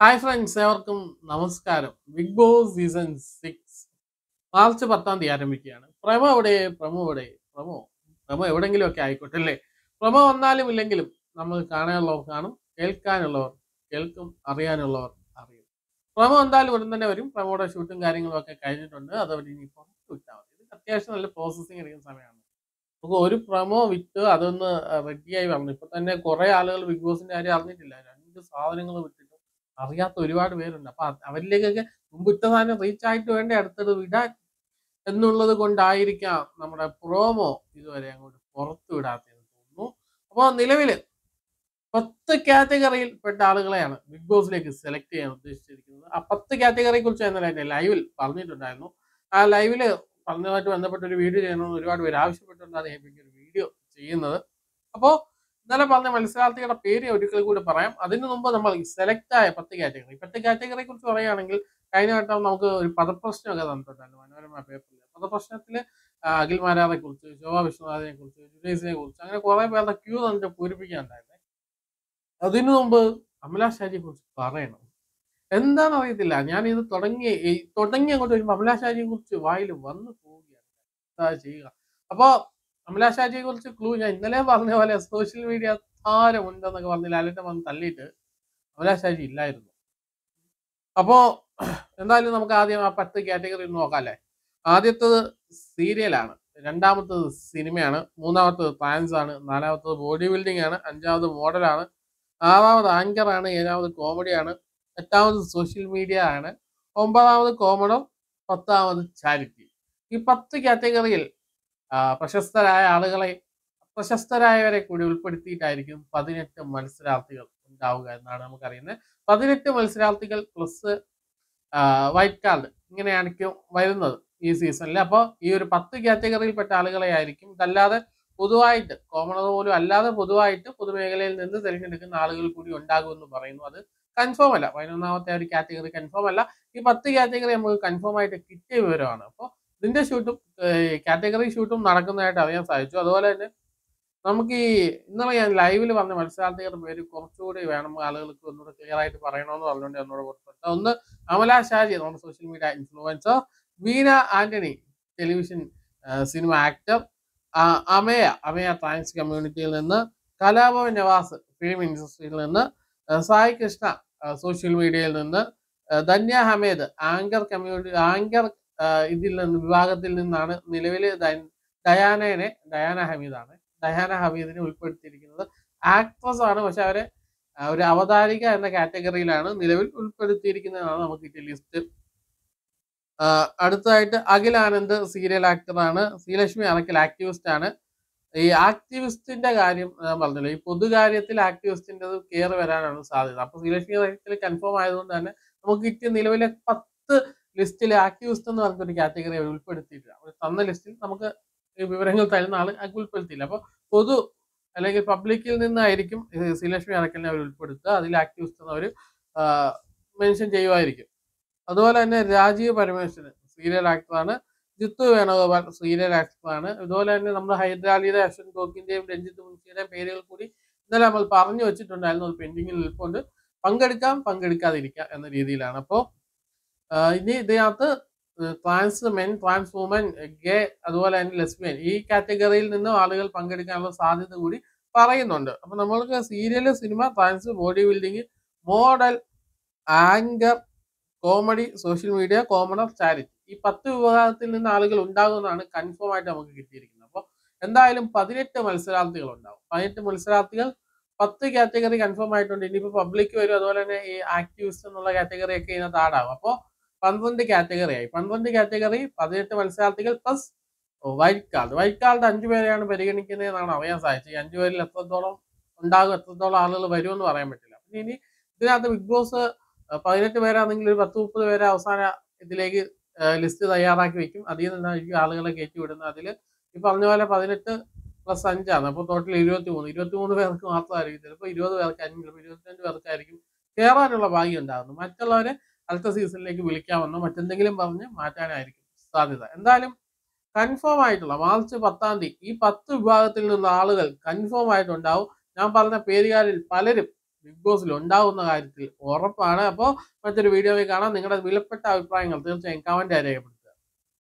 hi friends ഏവർക്കും നമസ്കാരം Bigg Boss season six March പത്താം തീയതി ആരംഭിക്കുകയാണ് പ്രമോ എവിടെ പ്രമോ എവിടെ പ്രമോ പ്രമോ എവിടെങ്കിലും ഒക്കെ ആയിക്കോട്ടെ അല്ലേ പ്രമോ വന്നാലും ഇല്ലെങ്കിലും നമ്മൾ കാണാനുള്ളവർ കാണും കേൾക്കാനുള്ളവർ കേൾക്കും അറിയാനുള്ളവർ അറിയും പ്രമോ എന്തായാലും ഉടൻ തന്നെ വരും പ്രമോയുടെ ഷൂട്ടും കാര്യങ്ങളും ഒക്കെ കഴിഞ്ഞിട്ടുണ്ട് അത് അവർ ഇനി പുറത്ത് വിട്ടാൽ മതി ഇത് അത്യാവശ്യം നല്ല പ്രോസസ്സിങ് എടുക്കുന്ന സമയമാണ് നമുക്ക് ഒരു പ്രമോ വിറ്റ് അതൊന്ന് റെഡിയായി വരണം ഇപ്പൊ തന്നെ കുറെ ആളുകൾ ബിഗ് ബോസിന്റെ കാര്യം അറിഞ്ഞിട്ടില്ല രണ്ട് സാധനങ്ങൾ വിട്ടിട്ട് അറിയാത്ത ഒരുപാട് പേരുണ്ട് അപ്പൊ അത് അവരിലേക്കൊക്കെ മുമ്പ് ഇട്ട സാധനം റീച്ച് ആയിട്ട് വേണ്ടേ അടുത്തത് വിടാൻ എന്നുള്ളത് കൊണ്ടായിരിക്കാം നമ്മുടെ പ്രോമോ ഇതുവരെ അങ്ങോട്ട് പുറത്തു വിടാത്തതെന്ന് തോന്നുന്നു അപ്പോൾ നിലവില് പത്ത് കാറ്റഗറിയിൽ പെട്ട ആളുകളെയാണ് ബിഗ് ബോസിലേക്ക് സെലക്ട് ചെയ്യാൻ ഉദ്ദേശിച്ചിരിക്കുന്നത് ആ പത്ത് കാറ്റഗറിയെ കുറിച്ച് ഇന്നലെ എന്റെ ലൈവിൽ പറഞ്ഞിട്ടുണ്ടായിരുന്നു ആ ലൈവില് പറഞ്ഞതുമായിട്ട് ബന്ധപ്പെട്ട ഒരു വീഡിയോ ചെയ്യണമെന്ന് ഒരുപാട് പേര് ആവശ്യപ്പെട്ടുകൊണ്ടാണ് ഞാൻ ഇപ്പോൾ ഒരു വീഡിയോ ചെയ്യുന്നത് അപ്പോൾ ഇന്നലെ പറഞ്ഞ മത്സരാർത്ഥികളുടെ പേര് ഒരിക്കൽ കൂടി പറയാം അതിനു മുമ്പ് നമ്മൾ സെലക്ട് ആയ പത്ത് കാറ്റഗറി പത്ത് കാറ്റഗറിയെ കുറിച്ച് പറയുകയാണെങ്കിൽ കഴിഞ്ഞ വട്ടം നമുക്ക് ഒരു പദപ്രശ്നമൊക്കെ തന്നിട്ടുണ്ടായിരുന്നു മനോരമ പേപ്പറിൽ പദപ്രശ്നത്തിൽ അഖിൽ മാരാറെ കുറിച്ച് ശോഭ വിശ്വനാഥിനെ കുറിച്ച് ജുനൈസിനെ കുറിച്ച് അങ്ങനെ കുറെ പേരുടെ ക്യൂ തന്നിട്ട് പൂരിപ്പിക്കാനുണ്ടായിരുന്നേ അതിനു മുമ്പ് അമല ഷാജിയെ കുറിച്ച് പറയണം എന്താണെന്ന് അറിയത്തില്ല ഞാൻ ഇത് തുടങ്ങി ഈ തുടങ്ങി അങ്ങോട്ട് വരുമ്പോൾ അമല ഷാജിയെ കുറിച്ച് വായിൽ വന്നു പോവുകയാണ് എന്താ ചെയ്യുക അപ്പോ അമല ഷാജിയെ കുറിച്ച് ക്ലൂ ഞാൻ ഇന്നലെ പറഞ്ഞ പോലെ സോഷ്യൽ മീഡിയ താരമുണ്ടെന്നൊക്കെ പറഞ്ഞ് ലാലിന്റെ വന്ന് തള്ളിയിട്ട് അമല ഷാജി ഇല്ലായിരുന്നു അപ്പോ എന്തായാലും നമുക്ക് ആദ്യം ആ പത്ത് കാറ്റഗറി നോക്കാം അല്ലേ ആദ്യത്തത് സീരിയലാണ് രണ്ടാമത്തത് സിനിമയാണ് മൂന്നാമത്തത് ഫാൻസ് ആണ് നാലാമത്തത് ബോഡി ബിൽഡിംഗ് ആണ് അഞ്ചാമത് മോഡലാണ് ആറാമത് ആങ്കർ ആണ് ഏഴാമത് കോമഡിയാണ് എട്ടാമത് സോഷ്യൽ മീഡിയ ആണ് ഒമ്പതാമത് കോമഡും പത്താമത് ചാരിറ്റി ഈ പത്ത് കാറ്റഗറിയിൽ ആ, പ്രശസ്തരായ ആളുകളെ പ്രശസ്തരായവരെ കൂടി ഉൾപ്പെടുത്തിയിട്ടായിരിക്കും പതിനെട്ട് മത്സരാർത്ഥികൾ ഉണ്ടാവുക എന്നാണ് നമുക്കറിയുന്നത് പതിനെട്ട് മത്സരാർത്ഥികൾ പ്ലസ് വൈറ്റ് കാർഡ് ഇങ്ങനെയായിരിക്കും വരുന്നത് ഈ സീസണിൽ അപ്പോൾ ഈ ഒരു പത്ത് കാറ്റഗറിയിൽപ്പെട്ട ആളുകളെ ആയിരിക്കും ഇതല്ലാതെ പൊതുവായിട്ട് കോമണർ പോലും അല്ലാതെ പൊതുവായിട്ട് പൊതുമേഖലയിൽ നിന്ന് തിരഞ്ഞെടുക്കുന്ന ആളുകൾ കൂടി ഉണ്ടാകുമെന്ന് പറയുന്നു അത് കൺഫേം അല്ല പതിനൊന്നാമത്തെ ഒരു കാറ്റഗറി കൺഫേം അല്ല ഈ പത്ത് കാറ്റഗറി നമുക്ക് കൺഫേം ആയിട്ട് കിട്ടിയ വിവരമാണ് അപ്പോൾ ഇതിന്റെ ഷൂട്ടും കാറ്റഗറി ഷൂട്ടും നടക്കുന്നതായിട്ട് അറിയാൻ സാധിച്ചു അതുപോലെ തന്നെ നമുക്ക് ഈ ഇന്നലെ ഞാൻ ലൈവിൽ പറഞ്ഞ മത്സരാർത്ഥികളുടെ പേര് കുറച്ചുകൂടി വേണം ആളുകൾക്ക് ഒന്നുകൂടെ ക്ലിയർ ആയിട്ട് പറയണമെന്ന് പറഞ്ഞുകൊണ്ട് എന്നോട് പുറപ്പെട്ടു ഒന്ന് അമല ഷാജി നമ്മുടെ social media influencer Veena Antony television cinema actor Amaya Amaya trans കമ്മ്യൂണിറ്റിയിൽ നിന്ന് കലാഭവൻ നവാസ് ഫിലിം ഇൻഡസ്ട്രിയിൽ നിന്ന് ആ, സായി കൃഷ്ണ സോഷ്യൽ മീഡിയയിൽ നിന്ന് ആ, Dhanya Hamed anchor community anchor ആ, ഇതിൽ നിന്ന് വിഭാഗത്തിൽ നിന്നാണ് നിലവിൽ ഡയാനയെ ഡയാന ഹമീദാണ് ഡയാന ഹമീദിനെ ഉൾപ്പെടുത്തിയിരിക്കുന്നത് ആക്ട്രസ് ആണ് പക്ഷെ അവരെ ആ, ഒരു അവതാരിക എന്ന കാറ്റഗറിയിലാണ് നിലവിൽ ഉൾപ്പെടുത്തിയിരിക്കുന്നതാണ് നമുക്ക് കിട്ടിയ ലിസ്റ്റ് അടുത്തതായിട്ട് അഖിൽ ആനന്ദ് സീരിയൽ ആക്ടറാണ് ശ്രീലക്ഷ്മി അറക്കൽ ആക്ടിവിസ്റ്റ് ആണ് ഈ ആക്ടിവിസ്റ്റിന്റെ കാര്യം ഞാൻ പറഞ്ഞല്ലോ ഈ പൊതുകാര്യത്തിൽ ആക്ടിവിസ്റ്റിന്റെ കയറി വരാനാണ് സാധ്യത അപ്പൊ ശ്രീലക്ഷ്മി അറക്കൽ കൺഫേം ആയതുകൊണ്ട് തന്നെ നമുക്ക് കിട്ടിയ നിലവിലെ പത്ത് ലിസ്റ്റിൽ ആക്ടിവിസ്റ്റ് എന്ന് പറഞ്ഞൊരു കാറ്റഗറി അവർ ഉൾപ്പെടുത്തിയിട്ടില്ല അവർ തന്ന ലിസ്റ്റിൽ നമുക്ക് ഈ വിവരങ്ങൾ തരുന്ന ആൾ അത് ഉൾപ്പെടുത്തിയില്ല അപ്പൊ പൊതു അല്ലെങ്കിൽ പബ്ലിക്കിൽ നിന്നായിരിക്കും ഇത് ശ്രീലക്ഷ്മി അറക്കലിനെ അവർ ഉൾപ്പെടുത്തുക അതിൽ ആക്ടിവിസ്റ്റ് എന്ന് അവർ മെൻഷൻ ചെയ്യുമായിരിക്കും അതുപോലെ തന്നെ രാജീവ് പരമേശ്വരൻ സീരിയൽ ആക്ടറാണ് ജിത്തു വേണുഗോപാൽ സീരിയൽ ആക്ടറാണ് അതുപോലെ തന്നെ നമ്മുടെ ഹൈദരാലിയുടെ അശ്വൻ ഗോക്കിന്റെയും രഞ്ജിത്ത് മുൻഷിയുടെയും പേരുകൾ കൂടി ഇന്നലെ നമ്മൾ പറഞ്ഞു വെച്ചിട്ടുണ്ടായിരുന്നു അത് പെൻഡിങ്ങിൽ നിൽപ്പുണ്ട് പങ്കെടുക്കാം പങ്കെടുക്കാതിരിക്കാം എന്ന രീതിയിലാണ് അപ്പോൾ ഇനി ഇതിനകത്ത് trans men trans woman gay അതുപോലെ തന്നെ ലെസ്ബിയൻ ഈ കാറ്റഗറിയിൽ നിന്നും ആളുകൾ പങ്കെടുക്കാനുള്ള സാധ്യത കൂടി പറയുന്നുണ്ട് അപ്പൊ നമ്മൾക്ക് serial cinema trans body building model anchor comedy social media commoner charity ഈ പത്ത് വിഭാഗത്തിൽ നിന്ന് ആളുകൾ ഉണ്ടാകുമെന്നാണ് കൺഫേം ആയിട്ട് നമുക്ക് കിട്ടിയിരിക്കുന്നത് അപ്പോൾ എന്തായാലും പതിനെട്ട് മത്സരാർത്ഥികൾ ഉണ്ടാവും പതിനെട്ട് മത്സരാർത്ഥികൾ പത്ത് കാറ്റഗറി കൺഫേം ആയിട്ടുണ്ട് ഇനിയിപ്പോൾ പബ്ലിക് വരും അതുപോലെ തന്നെ ഈ ആക്ടിവിസ്റ്റ് എന്നുള്ള കാറ്റഗറി ഒക്കെ ഇതിനകത്ത് ആടാവും അപ്പോൾ പന്ത്രണ്ട് കാറ്റഗറി ആയി പന്ത്രണ്ട് കാറ്റഗറി പതിനെട്ട് മത്സരാർത്ഥികൾ plus white card white card അഞ്ചു പേരെയാണ് പരിഗണിക്കുന്നത് എന്നാണ് അറിയാൻ സാധിച്ചത് ഈ അഞ്ചു പേരിൽ എത്രത്തോളം ഉണ്ടാകും എത്രത്തോളം ആളുകൾ വരുമെന്ന് പറയാൻ പറ്റില്ല പിന്നെ ഇനി ഇതിനകത്ത് ബിഗ് ബോസ് പതിനെട്ട് പേരാണെങ്കിൽ ഒരു പത്ത് മുപ്പത് പേരെ അവസാന ഇതിലേക്ക് ലിസ്റ്റ് തയ്യാറാക്കി വെക്കും അതിൽ നിന്നായിരിക്കും ആളുകളെ കയറ്റി വിടുന്നത് അതിൽ ഈ പറഞ്ഞ പോലെ പതിനെട്ട് പ്ലസ് അഞ്ചാണ് അപ്പോൾ ടോട്ടൽ ഇരുപത്തി മൂന്ന് ഇരുപത്തി മൂന്ന് പേർക്ക് മാത്രമായിരിക്കും ചിലപ്പോൾ ഇരുപത് പേർക്കായിരിക്കും ചിലപ്പോൾ ഇരുപത്തിരണ്ട് പേർക്കായിരിക്കും കയറാനുള്ള ഭാഗ്യം ഉണ്ടാകുന്നു മറ്റുള്ളവരെ അടുത്ത സീസണിലേക്ക് വിളിക്കാമെന്നോ മറ്റെന്തെങ്കിലും പറഞ്ഞ് മാറ്റാനായിരിക്കും സാധ്യത എന്തായാലും കൺഫേം ആയിട്ടുള്ള മാർച്ച് പത്താം തീയതി ഈ പത്ത് വിഭാഗത്തിൽ നിന്നുള്ള ആളുകൾ കൺഫേം ആയിട്ടുണ്ടാവും ഞാൻ പറഞ്ഞ പേരുകാരിൽ പലരും ബിഗ് ബോസിൽ ഉണ്ടാവുന്ന കാര്യത്തിൽ ഉറപ്പാണ് അപ്പോൾ മറ്റൊരു വീഡിയോയിൽ കാണാം നിങ്ങളുടെ വിലപ്പെട്ട അഭിപ്രായങ്ങൾ തീർച്ചയായും കമന്റ് രേഖപ്പെടുത്തും